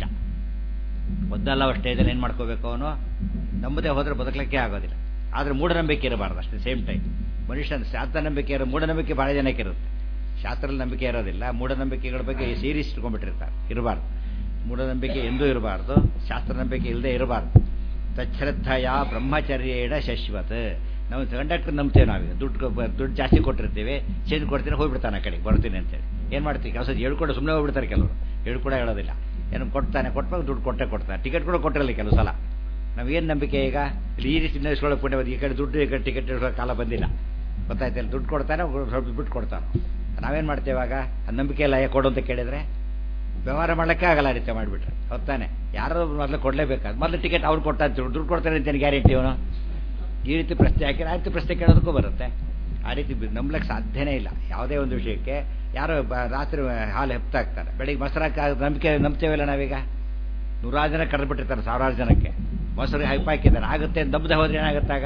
ಮೊದಲೆಲ್ಲ ಸ್ಟೇಜಲ್ಲಿ ಏನು ಮಾಡ್ಕೋಬೇಕು ಅವನು ನಂಬದೇ ಹೋದರೆ ಬದುಕಲಿಕ್ಕೆ ಆಗೋದಿಲ್ಲ ಆದರೆ ಮೂಢನಂಬಿಕೆ ಇರಬಾರ್ದು ಅಷ್ಟೇ ಸೇಮ್ ಟೈಮ್ ಮನುಷ್ಯನ ಶಾಸ್ತ್ರ ನಂಬಿಕೆ ಇರೋ ಮೂಢನಂಬಿಕೆ ಭಾಳ ಜನಕ್ಕೆ ಇರುತ್ತೆ ಶಾಸ್ತ್ರದ ನಂಬಿಕೆ ಇರೋದಿಲ್ಲ ಮೂಢನಂಬಿಕೆಗಳ ಬಗ್ಗೆ ಸೀರಿಯಸ್ ಇಟ್ಕೊಂಡ್ಬಿಟ್ಟಿರ್ತಾರೆ ಇರಬಾರ್ದು ಮೂಢನಂಬಿಕೆ ಎಂದೂ ಇರಬಾರ್ದು ಶಾಸ್ತ್ರ ನಂಬಿಕೆ ಇಲ್ಲದೆ ಇರಬಾರ್ದು ತಚ್ಶ್ರದ್ಧಯ ಬ್ರಹ್ಮಚರ್ಯೇಣ ಶಶ್ವತ್ ನಾವು ಕಂಡಕ್ಟರ್ ನಂಬ್ತೇವೆ ನಾವೀಗ ದುಡ್ಡು ದುಡ್ಡು ಜಾಸ್ತಿ ಕೊಟ್ಟಿರ್ತೀವಿ ಚೇಂಜ್ ಕೊಡ್ತೀನಿ ಹೋಗ್ಬಿಡ್ತಾನೆ ಆ ಕಡೆಗೆ ಬರ್ತೀನಿ ಅಂತೇಳಿ ಏನು ಮಾಡ್ತೀವಿ ಕೆಲಸ ಹೇಳ್ಕೊಂಡು ಸುಮ್ಮನೆ ಹೋಗ್ಬಿಡ್ತಾರೆ ಕೆಲವರು ಹೇಳು ಕೂಡ ಹೇಳೋದಿಲ್ಲ ಏನು ಕೊಡ್ತಾನೆ ಕೊಟ್ಟಾಗ ದುಡ್ಡು ಕೊಟ್ಟೆ ಕೊಡ್ತಾನೆ ಟಿಕೆಟ್ ಕೂಡ ಕೊಟ್ಟಿರಲ್ಲ ಕೆಲವು ಸಲ ನಮಗೇನು ನಂಬಿಕೆ ಈಗ ಇಲ್ಲಿ ಈ ರೀತಿ ಇಸ್ಕೊಳ್ಳೋಕೆ ಪುಣ್ಯ ಈ ಕಡೆ ದುಡ್ಡು ಈ ಕಡೆ ಟಿಕೆಟ್ ಇಡೋ ಕಾಲ ಬಂದಿಲ್ಲ ಗೊತ್ತಾಯ್ತಲ್ಲ ದುಡ್ಡು ಕೊಡ್ತಾನೆ ಸ್ವಲ್ಪ ಬಿಟ್ಟು ಕೊಡ್ತಾನೆ ನಾವೇನು ಮಾಡ್ತೇವೆ ಇವಾಗ ಆ ನಂಬಿಕೆ ಎಲ್ಲ ಕೊಡು ಅಂತ ಕೇಳಿದರೆ ವ್ಯವಹಾರ ಮಾಡ್ಲಿಕ್ಕೆ ಆಗಲ್ಲ ರೀತಿ ಮಾಡಿಬಿಟ್ರೆ ಹೊತ್ತಾನೆ ಯಾರು ಮೊದಲು ಕೊಡಲೇಬೇಕಾದ್ರೆ ಮೊದಲು ಟಿಕೆಟ್ ಅವ್ರು ಕೊಟ್ಟ ದುಡ್ಡು ಕೊಡ್ತಾರೆ ಅಂತೇನು ಗ್ಯಾರಂಟಿ ಅವನು ಈ ರೀತಿ ಪ್ರಶ್ನೆ ಹಾಕಿದ್ರೆ ಆ ರೀತಿ ಪ್ರಶ್ನೆ ಕೇಳೋದಕ್ಕೂ ಬರುತ್ತೆ ಆ ರೀತಿ ನಂಬ್ಲಿಕ್ಕೆ ಸಾಧ್ಯನೇ ಇಲ್ಲ ಯಾವುದೇ ಒಂದು ವಿಷಯಕ್ಕೆ ಯಾರೋ ರಾತ್ರಿ ಹಾಲು ಹೆಪ್ತಾಗ್ತಾರೆ ಬೆಳಿಗ್ಗೆ ಮೊಸರಕ್ಕೆ ನಂಬಿಕೆ ನಂಬ್ತೇವಲ್ಲ ನಾವೀಗ ನೂರಾರು ಜನ ಕರೆದ್ಬಿಟ್ಟಿರ್ತಾರೆ ಸಾವಿರಾರು ಜನಕ್ಕೆ ಮೊಸರು ಹೈಪ್ ಹಾಕಿದ್ದಾರೆ ಆಗುತ್ತೆ ನಂಬದೆ ಹೋದ್ರೆ ಏನಾಗುತ್ತಾಗ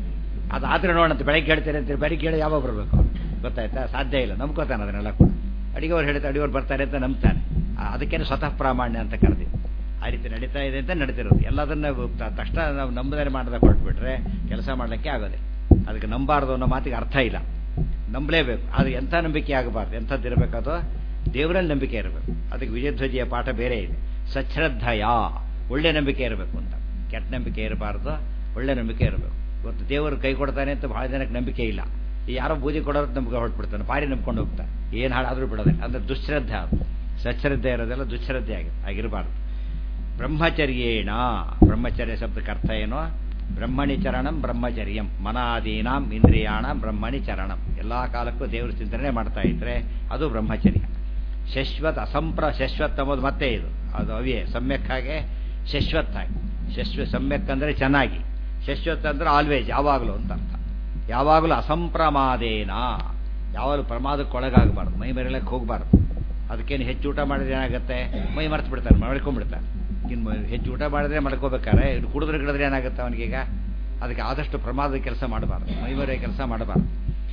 ಅದು ಆದರೆ ನೋಡಂತ ಬೆಳಗ್ಗೆ ಹೇಳ್ತಾರೆ ಅಂತ ಬೆಳಿಗ್ಗೆ ಹೇಳಿ ಯಾವಾಗ ಬರಬೇಕು ಗೊತ್ತಾಯ್ತಾ ಸಾಧ್ಯ ಇಲ್ಲ ನಂಬ್ಕೋತಾನೆ ಅದನ್ನೆಲ್ಲ ಕೂಡ ಅಡಿಗೆವ್ರು ಹೇಳ್ತಾರೆ ಅಡಿಗೆವ್ರು ಬರ್ತಾರೆ ಅಂತ ನಂಬ್ತಾನೆ ಅದಕ್ಕೇನೆ ಸ್ವತಃ ಪ್ರಾಮಾಣ್ಯ ಅಂತ ಕರೆದಿ ಆ ರೀತಿ ನಡೀತಾ ಇದೆ ಅಂತ ನಡೀತಿರೋದು ಎಲ್ಲದನ್ನ ತಕ್ಷಣ ನಾವು ನಂಬದೇ ಮಾಡದ ಹೊರಟ್ಬಿಟ್ರೆ ಕೆಲಸ ಮಾಡಲಿಕ್ಕೆ ಆಗೋದಿಲ್ಲ ಅದಕ್ಕೆ ನಂಬಾರ್ದು ಅನ್ನೋ ಮಾತಿಗೆ ಅರ್ಥ ಇಲ್ಲ ನಂಬಲೇಬೇಕು ಅದು ಎಂಥ ನಂಬಿಕೆ ಆಗಬಾರ್ದು ಎಂಥದ್ದು ಇರಬೇಕದು ದೇವರಲ್ಲಿ ನಂಬಿಕೆ ಇರಬೇಕು ಅದಕ್ಕೆ ವಿಜಯಧ್ವಜಿಯ ಪಾಠ ಬೇರೆ ಇದೆ ಸಚ್ಶ್ರದ್ಧಯ ಒಳ್ಳೆ ನಂಬಿಕೆ ಇರಬೇಕು ಅಂತ ಕೆಟ್ಟ ನಂಬಿಕೆ ಇರಬಾರ್ದು ಒಳ್ಳೆ ನಂಬಿಕೆ ಇರಬೇಕು ಇವತ್ತು ದೇವರು ಕೈ ಕೊಡ್ತಾನೆ ಅಂತ ಬಹಳ ಜನಕ್ಕೆ ನಂಬಿಕೆ ಇಲ್ಲ ಯಾರೋ ಬೂದಿ ಕೊಡೋರು ನಂಬಿಕೆ ಹೊರಟ್ಬಿಡ್ತಾನೆ ಭಾರಿ ನಂಬ್ಕೊಂಡು ಹೋಗ್ತಾನೆ ಏನು ಹಾಳಾದರೂ ಬಿಡೋದಿಲ್ಲ ಅಂದರೆ ದುಶ್ರದ್ಧೆ ಅದು ಸಚ್ಶ್ರದ್ಧೆ ಇರೋದೆಲ್ಲ ದುಶ್ರದ್ಧೆ ಆಗಿದೆ ಆಗಿರಬಾರ್ದು ಬ್ರಹ್ಮಚರ್ಯೇಣ ಬ್ರಹ್ಮಚರ್ಯ ಶಬ್ದಕ್ಕೆ ಅರ್ಥ ಏನೋ ಬ್ರಹ್ಮಣಿ ಚರಣಂ ಬ್ರಹ್ಮಚರ್ಯಂ ಮನಾದೀನಾಂ ಇಂದ್ರಿಯಾಣಂ ಬ್ರಹ್ಮಣಿ ಚರಣಂ ಎಲ್ಲ ಕಾಲಕ್ಕೂ ದೇವರ ಚಿಂತನೆ ಮಾಡ್ತಾ ಇದ್ರೆ ಅದು ಬ್ರಹ್ಮಚರ್ಯ ಶಶ್ವತ್ ಅಸಂಪ್ರ ಶಶ್ವತ್ ಅನ್ನೋದು ಮತ್ತೆ ಇದು ಅದು ಅವೇ ಸಮ್ಯಕ್ ಹಾಗೆ ಶಶ್ವತ್ ಹಾಗೆ ಶಶ್ವ ಸಮ್ಯಕ್ ಅಂದರೆ ಚೆನ್ನಾಗಿ ಶಶ್ವತ್ ಅಂದ್ರೆ ಆಲ್ವೇಜ್ ಯಾವಾಗಲೂ ಅಂತ ಅರ್ಥ ಯಾವಾಗಲೂ ಅಸಂಪ್ರಮಾದೇನ ಯಾವಾಗಲೂ ಪ್ರಮಾದಕ್ಕೆ ಒಳಗಾಗಬಾರ್ದು ಮೈ ಮರೆಯಲಿಕ್ಕೆ ಹೋಗಬಾರ್ದು ಅದಕ್ಕೇನು ಹೆಚ್ಚು ಊಟ ಮಾಡಿದ್ರೆ ಏನಾಗುತ್ತೆ ಮೈ ಮರ್ತು ಬಿಡ್ತಾನೆ ಮಳ್ಕೊಂಡ್ಬಿಡ್ತಾನೆ ಇನ್ನು ಹೆಚ್ಚು ಊಟ ಮಾಡಿದ್ರೆ ಮಲ್ಕೋಬೇಕಾರೆ ಇನ್ನು ಕುಡಿದ್ರೆ ಗಿಡಿದ್ರೆ ಏನಾಗುತ್ತೆ ಅವನಿಗೀಗ ಅದಕ್ಕೆ ಆದಷ್ಟು ಪ್ರಮಾದದ ಕೆಲಸ ಮಾಡಬಾರ್ದು ಮೈಮರೆಯ ಕೆಲಸ ಮಾಡಬಾರ್ದು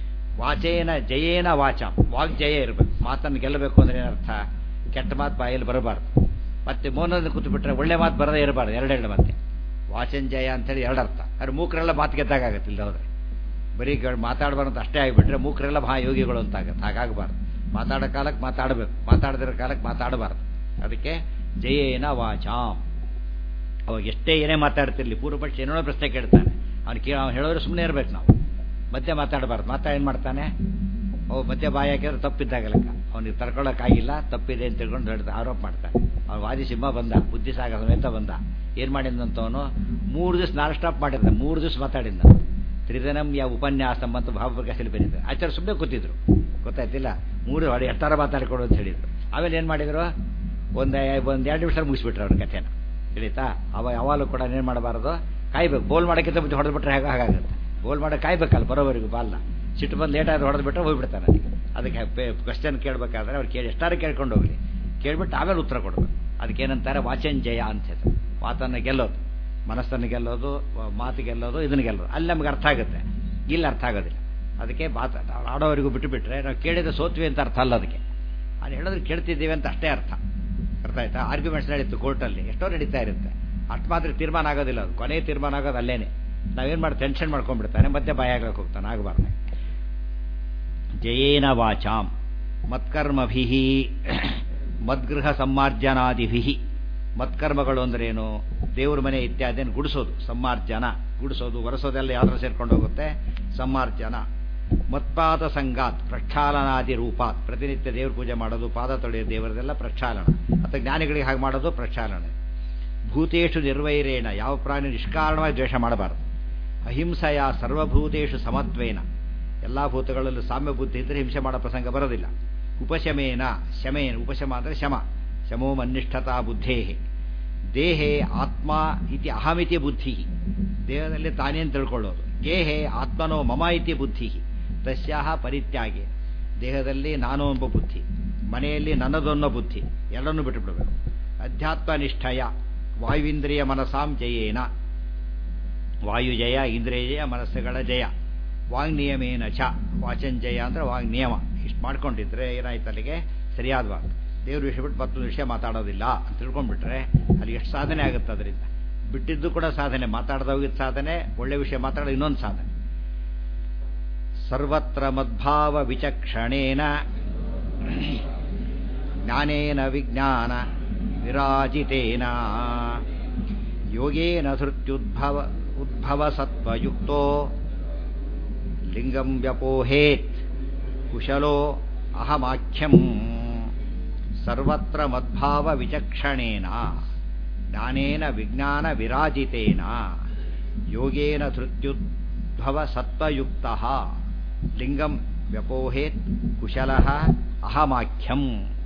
ವಾಚೇನ ಜಯೇನ ವಾಚ ವಾಗ್ಜಯ ಇರಬೇಕು ಮಾತನ್ನು ಗೆಲ್ಲಬೇಕು ಅಂದ್ರೆ ಏನರ್ಥ ಕೆಟ್ಟ ಮಾತು ಬಾಯಲ್ಲಿ ಬರಬಾರ್ದು ಮತ್ತೆ ಮೌನದ ಕೂತು ಬಿಟ್ರೆ ಒಳ್ಳೆ ಮಾತು ಬರದೇ ಇರಬಾರ್ದು ಎರಡೆರಡು ಮತ್ತೆ ವಾಚನ್ ಜಯ ಅಂತೇಳಿ ಎರಡು ಅರ್ಥ ಆದರೆ ಮೂಕರೆಲ್ಲ ಮಾತು ಗೆದ್ದಾಗತ್ತೆ ಇಲ್ಲ ಹೋದ್ರೆ ಬರೀ ಮಾತಾಡಬಾರ್ದು ಅಂತ ಅಷ್ಟೇ ಆಗಿಬಿಟ್ರೆ ಮೂಕರೆಲ್ಲ ಮಹಾ ಯೋಗಿಗಳು ಅಂತ ಆಗತ್ತೆ ಹಾಗಾಗಬಾರ್ದು ಮಾತಾಡೋ ಕಾಲಕ್ಕೆ ಮಾತಾಡಬೇಕು ಮಾತಾಡದಿರೋ ಕಾಲಕ್ಕೆ ಮಾತಾಡಬಾರ್ದು ಅದಕ್ಕೆ ಜಯೇನ ವಾಚಾಂ ಅವಾಗ ಎಷ್ಟೇ ಏನೇ ಮಾತಾಡ್ತಿರ್ಲಿ ಪೂರ್ವಪಕ್ಷ ಏನೋ ಪ್ರಶ್ನೆ ಕೇಳ್ತಾನೆ ಅವ್ನು ಕೇಳ ಅವ್ನು ಹೇಳಿದ್ರೆ ಸುಮ್ಮನೆ ಇರ್ಬೇಕು ನಾವು ಮತ್ತೆ ಮಾತಾಡಬಾರ್ದು ಮಾತಾ ಏನು ಮಾಡ್ತಾನೆ ಅವು ಮತ್ತೆ ಬಾಯಿ ಹಾಕಿದ್ರೆ ತಪ್ಪಿದ್ದಾಗಲಕ್ಕ ಅವನಿಗೆ ತಡ್ಕೊಳ್ಳೋಕ್ಕಾಗಿಲ್ಲ ತಪ್ಪಿದೆ ಅಂತ ತಿಳ್ಕೊಂಡು ಹೇಳ್ತಾ ಆರೋಪ ಮಾಡ್ತಾನೆ ಅವ್ನು ವಾದಿ ಸಿಂಹ ಬಂದ ಬುದ್ಧಿ ಸಾಗ ಸಮೇತ ಬಂದ ಏನು ಮಾಡಿದಂತವನು ಮೂರು ದಿವಸ ನಾನ್ ಸ್ಟಾಪ್ ಮಾಡಿದ್ದ ಮೂರು ದಿವಸ ಮಾತಾಡಿದ್ದ ತ್ರಿದಿನಂ ಯಾ ಉಪನ್ಯಾಸ ಅಂತ ಭಾವಪ್ರಕಾಶಲ್ಲಿ ಬಂದಿದ್ದ ಆಚಾರ್ಯ ಸುಮ್ಮನೆ ಕೂತಿದ್ರು ಗೊತ್ತಾಯ್ತಿಲ್ಲ ಮೂರು ಹೊಡೆ ಎಷ್ಟಾರ ಮಾತಾಡ್ಕೊಡು ಅಂತ ಹೇಳಿದ್ರು ಆಮೇಲೆ ಏನು ಮಾಡಿದರು ಒಂದು ಒಂದು ಎರಡು ನಿಮಿಷ ಮುಗಿಸ್ಬಿಟ್ರು ಅವ್ರ ಕಥೆನ ತಿಳಿತಾ ಅವ ಯಾವಾಗಲೂ ಕೂಡ ಏನು ಮಾಡಬಾರ್ದು ಕಾಯ್ಬೇಕು ಬೋಲ್ ಮಾಡೋಕ್ಕಿಂತ ಮುಂಚೆ ಹೊಡೆದ್ಬಿಟ್ರೆ ಹೇಗೆ ಹಾಗಾಗುತ್ತೆ ಬೋಲ್ ಮಾಡೋಕೆ ಕಾಯ್ಬೇಕಲ್ಲ ಬರೋವರೆಗೂ ಬಾಲ್ನ ಸಿಟ್ಟು ಬಂದು ಲೇಟಾಗಿ ಹೊಡೆದ್ಬಿಟ್ರೆ ಹೋಗ್ಬಿಡ್ತಾನೆ ಅದಕ್ಕೆ ಅದಕ್ಕೆ ಕ್ವಶನ್ ಕೇಳಬೇಕಾದ್ರೆ ಅವ್ರು ಕೇಳಿ ಎಷ್ಟಾರು ಕೇಳ್ಕೊಂಡು ಹೋಗಲಿ ಕೇಳ್ಬಿಟ್ಟು ಆಮೇಲೆ ಉತ್ತರ ಕೊಡಬೇಕು ಅದಕ್ಕೇನಂತಾರೆ ವಾಚಂಜಯ ಅಂತ ಹೇಳ್ತಾರೆ ಮಾತನ್ನು ಗೆಲ್ಲೋದು ಮನಸ್ಸನ್ನು ಗೆಲ್ಲೋದು ಮಾತು ಗೆಲ್ಲೋದು ಇದನ್ನು ಗೆಲ್ಲೋದು ಅಲ್ಲಿ ನಮ್ಗೆ ಅರ್ಥ ಆಗುತ್ತೆ ಇಲ್ಲಿ ಅರ್ಥ ಆಗೋದಿಲ್ಲ ಅದಕ್ಕೆ ಮಾತು ಆಡೋವರೆಗೂ ಬಿಟ್ಟು ಬಿಟ್ಟರೆ ನಾವು ಕೇಳಿದ ಸೋತ್ವಿ ಅಂತ ಅರ್ಥ ಅಲ್ಲ ಅದಕ್ಕೆ ಅದು ಹೇಳಿದ್ರೆ ಕೇಳ್ತಿದ್ದೀವಿ ಅಂತ ಅಷ್ಟೇ ಅರ್ಥ ಅರ್ಥ ಆಯ್ತಾ ಆರ್ಗ್ಯುಮೆಂಟ್ಸ್ ನಡೀತು ಕೋರ್ಟಲ್ಲಿ ಎಷ್ಟೋ ನಡೀತಾ ಇರುತ್ತೆ ಅಷ್ಟು ಮಾತ್ರ ತೀರ್ಮಾನ ಆಗೋದಿಲ್ಲ ಅದು ಕೊನೆ ತೀರ್ಮಾನ ಆಗೋದು ಅಲ್ಲೇನೆ ನಾವೇನು ಮಾಡಿ ಟೆನ್ಷನ್ ಮಾಡ್ಕೊಂಡ್ಬಿಡ್ತಾನೆ ಮತ್ತೆ ಭಯ ಆಗ್ಲಕ್ಕೆ ಹೋಗ್ತಾನೆ ಆಗಬಾರ್ದು ಜಯೇನ ವಾಚಾಂ ಮತ್ಕರ್ಮಭಿ ಮದ್ಗೃಹ ಸಮ್ಮಾರ್ಜನಾದಿಭಿ ಮತ್ಕರ್ಮಗಳು ಅಂದ್ರೇನು ದೇವ್ರ ಮನೆ ಇತ್ಯಾದಿಯನ್ನು ಗುಡಿಸೋದು ಸಮ್ಮಾರ್ಜನ ಗುಡಿಸೋದು ಒರೆಸೋದೆಲ್ಲ ಯಾವ್ದ್ರ ಸೇರ್ಕೊಂಡು ಹೋಗುತ್ತೆ ಸಮ್ಮಾರ್ಜನ ಮತ್ಪಾದ ಸಂಗಾತ್ ಪ್ರಕ್ಷಾಲನಾದಿ ರೂಪಾತ್ ಪ್ರತಿನಿತ್ಯ ದೇವ್ರ ಪೂಜೆ ಮಾಡೋದು ಪಾದ ತೊಳೆಯೋ ದೇವರದೆಲ್ಲ ಪ್ರಕ್ಷಾಲನ ಅಥವಾ ಜ್ಞಾನಿಗಳಿಗೆ ಹಾಗೆ ಮಾಡೋದು ಪ್ರಕ್ಷಾಲನೆ ಭೂತೇಶು ನಿರ್ವೈರೇಣ ಯಾವ ಪ್ರಾಣಿ ನಿಷ್ಕಾರಣವಾಗಿ ದ್ವೇಷ ಮಾಡಬಾರದು ಅಹಿಂಸೆಯ ಸರ್ವಭೂತೇಶು ಸಮತ್ವೇನ ಎಲ್ಲ ಭೂತಗಳಲ್ಲೂ ಸಾಮ್ಯ ಬುದ್ಧಿ ಇದ್ದರೆ ಹಿಂಸೆ ಮಾಡೋ ಪ್ರಸಂಗ ಬರೋದಿಲ್ಲ ಉಪಶಮೇನ ಶಮೇನ ಉಪಶಮ ಅಂದರೆ ಶಮ ಶಮೋ ಮನ್ನಿಷ್ಠತಾ ಬುದ್ಧೇ ದೇಹೇ ಆತ್ಮ ಇತಿ ಅಹಮಿತಿ ಬುದ್ಧಿ ದೇಹದಲ್ಲಿ ತಾನೇನು ತಿಳ್ಕೊಳ್ಳೋದು ಗೇಹೆ ಆತ್ಮನೋ ಮಮ ಇತಿ ಬುದ್ಧಿ ತಸ್ಯಾಹ ಪರಿತ್ಯಾಗೆ ದೇಹದಲ್ಲಿ ನಾನು ಎಂಬ ಬುದ್ಧಿ ಮನೆಯಲ್ಲಿ ನನ್ನದೊನ್ನೋ ಬುದ್ಧಿ ಎರಡನ್ನೂ ಬಿಟ್ಟುಬಿಡಬೇಕು ಅಧ್ಯಾತ್ಮ ನಿಷ್ಠಯ ವಾಯುವಿಂದ್ರಿಯ ಮನಸಾಂ ಜಯೇನ ವಾಯು ಜಯ ಇಂದ್ರಿಯ ಜಯ ಮನಸ್ಸುಗಳ ಜಯ ವಾಂಗ್ನಿಯಮೇನ ಚ ವಾಚಂಜಯ ಅಂದರೆ ವಾಂಗ್ನಿಯಮ ಇಷ್ಟು ಮಾಡ್ಕೊಂಡಿದ್ರೆ ಏನಾಯ್ತು ಅಲ್ಲಿಗೆ ಸರಿಯಾದ ಮಾತು ದೇವ್ರ ವಿಷಯ ಬಿಟ್ಟು ಮತ್ತೊಂದು ವಿಷಯ ಮಾತಾಡೋದಿಲ್ಲ ಅಂತ ತಿಳ್ಕೊಂಡ್ಬಿಟ್ರೆ ಅಲ್ಲಿ ಎಷ್ಟು ಸಾಧನೆ ಆಗುತ್ತೆ ಅದರಿಂದ ಬಿಟ್ಟಿದ್ದು ಕೂಡ ಸಾಧನೆ ಮಾತಾಡ್ದೋಗಿದ್ದ ಸಾಧನೆ ಒಳ್ಳೆ ವಿಷಯ ಮಾತಾಡೋ ಇನ್ನೊಂದು ಸಾಧನೆ ಸರ್ವತ್ರ ಮದ್ಭಾವ ವಿಚಕ್ಷಣೇನ ಜ್ಞಾನೇನ ವಿಜ್ಞಾನ ವಿರಾಜಿತೇನ ಯೋಗೇನ ಧೃತ್ಯುದ್ಭವ ಉದ್ಭವ ಸತ್ವಯುಕ್ತೋ ಲಿಂಗಂ ವ್ಯಪೋಹೇತ್ ಕುಶಲೋ ಅಹಮಾಖ್ಯಂ ಸರ್ವತ್ರ ಮದ್ಭಾವ ವಿಚಕ್ಷಣೇನ ಜ್ಞಾನೇನ ವಿಜ್ಞಾನ ವಿರಾಜಿತೇನ ಯೋಗೇನ ಧೃತ್ಯುದ್ಭವ ಸತ್ವಯುಕ್ತ ಲಿಂಗಂ ವ್ಯಪೋಹೇತ್ ಕುಶಲ ಅಹಮಾಖ್ಯಂ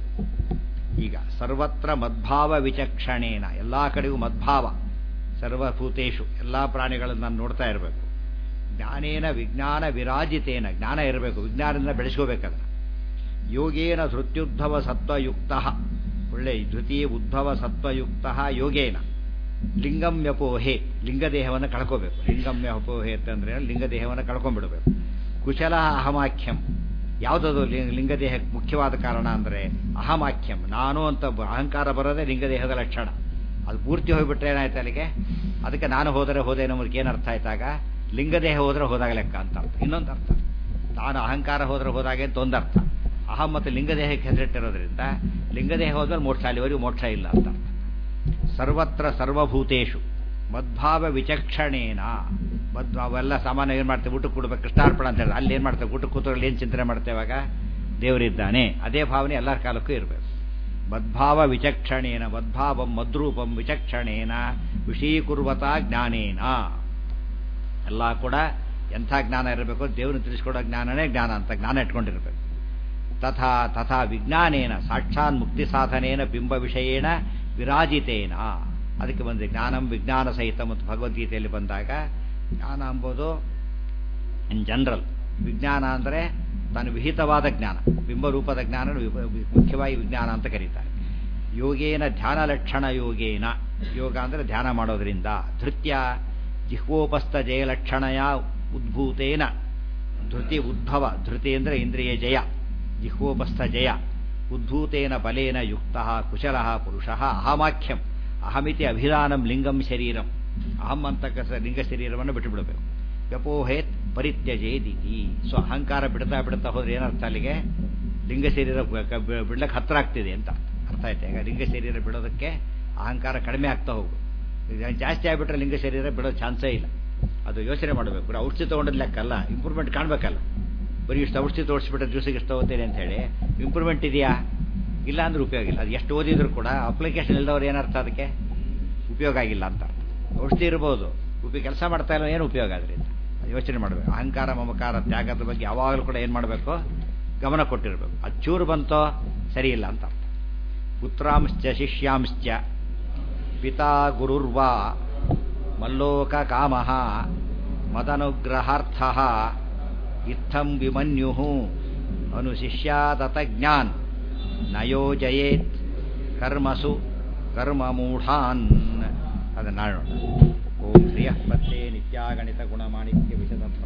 ಈಗ ಸರ್ವತ್ರ ಮದ್ಭಾವ ವಿಚಕ್ಷಣೇನ ಎಲ್ಲ ಕಡೆಗೂ ಮದ್ಭಾವ ಸರ್ವಭೂತೇಶು ಎಲ್ಲ ಪ್ರಾಣಿಗಳನ್ನು ನಾನು ನೋಡ್ತಾ ಇರಬೇಕು ಜ್ಞಾನೇನ ವಿಜ್ಞಾನ ವಿರಾಜಿತೇನ ಜ್ಞಾನ ಇರಬೇಕು ವಿಜ್ಞಾನದಿಂದ ಬೆಳೆಸ್ಕೋಬೇಕದನ್ನ ಯೋಗೇನ ಧೃತ್ಯುದ್ಭವ ಸತ್ವಯುಕ್ತ ಒಳ್ಳೆ ಧೃತಿ ಉದ್ಭವ ಸತ್ವಯುಕ್ತ ಯೋಗೇನ ಲಿಂಗಂ ವ್ಯಪೋಹೆ ಲಿಂಗದೇಹವನ್ನು ಕಳ್ಕೋಬೇಕು ಲಿಂಗಂ ವ್ಯಪೋಹೆ ಅಂತಂದ್ರೆ ಲಿಂಗದೇಹವನ್ನು ಕಳ್ಕೊಂಡ್ಬಿಡಬೇಕು ಕುಶಲ ಅಹಮಾಖ್ಯಂ ಯಾವುದದು ಲಿಂಗದೇಹಕ್ಕೆ ಮುಖ್ಯವಾದ ಕಾರಣ ಅಂದರೆ ಅಹಮಾಖ್ಯಂ ನಾನು ಅಂತ ಅಹಂಕಾರ ಬರೋದೇ ಲಿಂಗದೇಹದ ಲಕ್ಷಣ ಅದು ಪೂರ್ತಿ ಹೋಗ್ಬಿಟ್ರೆ ಏನಾಯ್ತು ಅಲ್ಲಿಗೆ ಅದಕ್ಕೆ ನಾನು ಹೋದರೆ ಹೋದೆ ನಮಗೆ ಏನು ಅರ್ಥ ಆಯ್ತಾಗ ಲಿಂಗದೇಹ ಹೋದರೆ ಹೋದಾಗ ಲೆಕ್ಕ ಅಂತ ಅರ್ಥ ಇನ್ನೊಂದು ಅರ್ಥ ನಾನು ಅಹಂಕಾರ ಹೋದರೆ ಹೋದಾಗೆ ಅಂತ ಒಂದು ಅರ್ಥ ಅಹಂ ಮತ್ತು ಲಿಂಗದೇಹಕ್ಕೆ ಹೆಸರಿಟ್ಟಿರೋದ್ರಿಂದ ಲಿಂಗದೇಹ ಹೋದ್ಮೇಲೆ ಮೋಕ್ಷ ಅಲ್ಲಿವರೆಗೂ ಮೋಕ್ಷ ಇಲ್ಲ ಅಂತ ಅರ್ಥ ಸರ್ವತ್ರ ಸರ್ವಭೂತೇಶು ಮದ್ಭಾವ ವಿಚಕ್ಷಣೇನ ಮದ್ ಅವೆಲ್ಲ ಸಾಮಾನ್ಯ ಏನು ಮಾಡ್ತೇವೆ ಊಟಕ್ಕೆ ಕೊಡ್ಬೇಕು ಕೃಷ್ಣಾರ್ಪಣ ಅಂತ ಹೇಳಿ ಅಲ್ಲಿ ಏನು ಮಾಡ್ತೇವೆ ಊಟಕ್ಕೆ ಕೂತ್ರಲ್ಲಿ ಏನು ಚಿಂತನೆ ಮಾಡ್ತೇವಾಗ ದೇವರಿದ್ದಾನೆ ಅದೇ ಭಾವನೆ ಎಲ್ಲರ ಕಾಲಕ್ಕೂ ಇರಬೇಕು ಮದ್ಭಾವ ವಿಚಕ್ಷಣೇನ ಮದ್ಭಾವಂ ಮದ್ರೂಪಂ ವಿಚಕ್ಷಣೇನ ವಿಷೀಕುರ್ವತ ಜ್ಞಾನೇನ ಎಲ್ಲ ಕೂಡ ಎಂಥ ಜ್ಞಾನ ಇರಬೇಕು ದೇವರನ್ನು ತಿಳಿಸ್ಕೊಡೋ ಜ್ಞಾನನೇ ಜ್ಞಾನ ಅಂತ ಜ್ಞಾನ ಇಟ್ಕೊಂಡಿರ್ಬೇಕು ತಥಾ ತಥಾ ವಿಜ್ಞಾನೇನ ಸಾಕ್ಷಾನ್ ಮುಕ್ತಿ ಸಾಧನೇನ ಬಿಂಬ ವಿಷಯೇಣ ವಿರಾಜಿತೇನ ಅದಕ್ಕೆ ಬಂದರೆ ಜ್ಞಾನಂ ವಿಜ್ಞಾನ ಸಹಿತ ಮತ್ತು ಭಗವದ್ಗೀತೆಯಲ್ಲಿ ಬಂದಾಗ ಜ್ಞಾನ ಎಂಬುದು ಇನ್ ಜನರಲ್ ವಿಜ್ಞಾನ ಅಂದರೆ ತಾನು ವಿಹಿತವಾದ ಜ್ಞಾನ ಬಿಂಬರೂಪದ ಜ್ಞಾನ ಮುಖ್ಯವಾಗಿ ವಿಜ್ಞಾನ ಅಂತ ಕರೀತಾರೆ ಯೋಗೇನ ಧ್ಯಾನ ಲಕ್ಷಣ ಯೋಗೇನ ಯೋಗ ಅಂದರೆ ಧ್ಯಾನ ಮಾಡೋದ್ರಿಂದ ಧೃತ್ಯ ಜಿಹ್ವೋಪಸ್ಥ ಜಯಲಕ್ಷಣಯ ಉದ್ಭೂತೇನ ಧೃತಿ ಉದ್ಭವ ಧೃತಿ ಅಂದರೆ ಇಂದ್ರಿಯ ಜಯ ಜಿಹ್ವೋಪಸ್ಥ ಜಯ ಉದ್ಭೂತೇನ ಬಲೇನ ಯುಕ್ತ ಕುಶಲ ಪುರುಷ ಅಹಮಾಖ್ಯಂ ಅಹಮಿತಿ ಅಭಿಧಾನಂ ಲಿಂಗಂ ಶರೀರಂ ಅಹಂ ಅಂತಕ್ಕ ಲಿಂಗ ಶರೀರವನ್ನು ಬಿಟ್ಟುಬಿಡಬೇಕು ವ್ಯಪೋಹೇತ್ ಪರಿತ್ಯಜೇದಿತಿ ಸೊ ಅಹಂಕಾರ ಬಿಡ್ತಾ ಬಿಡ್ತಾ ಹೋದ್ರೆ ಏನರ್ಥ ಅಲ್ಲಿಗೆ ಲಿಂಗ ಶರೀರ ಬಿಡ್ಲಕ್ಕೆ ಹತ್ರ ಆಗ್ತಿದೆ ಅಂತ ಅರ್ಥ ಆಯ್ತು ಈಗ ಲಿಂಗ ಶರೀರ ಬಿಡೋದಕ್ಕೆ ಅಹಂಕಾರ ಕಡಿಮೆ ಆಗ್ತಾ ಹೋಗು ಜಾಸ್ತಿ ಆಗಿಬಿಟ್ರೆ ಲಿಂಗ ಶರೀರ ಬಿಡೋ ಚಾನ್ಸೇ ಇಲ್ಲ ಅದು ಯೋಚನೆ ಮಾಡಬೇಕು ಬರೀ ಔಷಧಿ ತೊಗೊಂಡಿದ್ ಲೆಕ್ಕಲ್ಲ ಇಂಪ್ರೂವ್ಮೆಂಟ್ ಕಾಣಬೇಕಲ್ಲ ಬರೀ ಇಷ್ಟು ಔಷಧಿ ತೋರಿಸ್ಬಿಟ್ರೆ ದಿವಸಕ್ಕೆ ಇಷ್ಟು ತಗೋತೇನೆ ಅಂತ ಹೇಳಿ ಇಂಪ್ರೂವ್ಮೆಂಟ್ ಇದೆಯಾ ಇಲ್ಲ ಅಂದ್ರೆ ಉಪಯೋಗ ಇಲ್ಲ ಅದು ಎಷ್ಟು ಓದಿದ್ರು ಕೂಡ ಅಪ್ಲಿಕೇಶನ್ ಇಲ್ಲದವ್ರು ಏನರ್ಥ ಅದಕ್ಕೆ ಉಪಯೋಗ ಆಗಿಲ್ಲ ಅಂತ ಔಷಧಿ ಇರ್ಬೋದು ಉಪಯೋಗ ಕೆಲಸ ಮಾಡ್ತಾ ಇಲ್ಲ ಏನು ಉಪಯೋಗ ಅದರಿಂದ ಯೋಚನೆ ಮಾಡಬೇಕು ಅಹಂಕಾರ ಮಮಕಾರ ತ್ಯಾಗದ ಬಗ್ಗೆ ಯಾವಾಗಲೂ ಕೂಡ ಏನು ಮಾಡಬೇಕು ಗಮನ ಕೊಟ್ಟಿರಬೇಕು ಅದು ಚೂರು ಬಂತೋ ಸರಿ ಇಲ್ಲ ಅಂತ ಪುತ್ರಾಂಶ್ಚ ಶಿಷ್ಯಾಂಶ್ಚ ಪಿತಾ ಗುರುರ್ವಾ ಮಲ್ಲೋಕಕಾಮಃ ಮದನುಗ್ರಹಾರ್ಥಃ ಇತ್ತಂ ವಿಮನ್ಯುಃ ಅನುಶಿಷ್ಯಾತತಜ್ಞಾನ್ ನಯೋಜಯೇತ್ ಕರ್ಮಸು ಕರ್ಮಮೂಢಾನ್ ಅದನ್ನು ನಾಡೋಣ ಓಂ ಶ್ರಿಯಃ ಪತ್ತೆ ನಿತ್ಯಾಗಣಿತ ಗುಣಮಾಣಿಕ್ಯ ವಿಶದ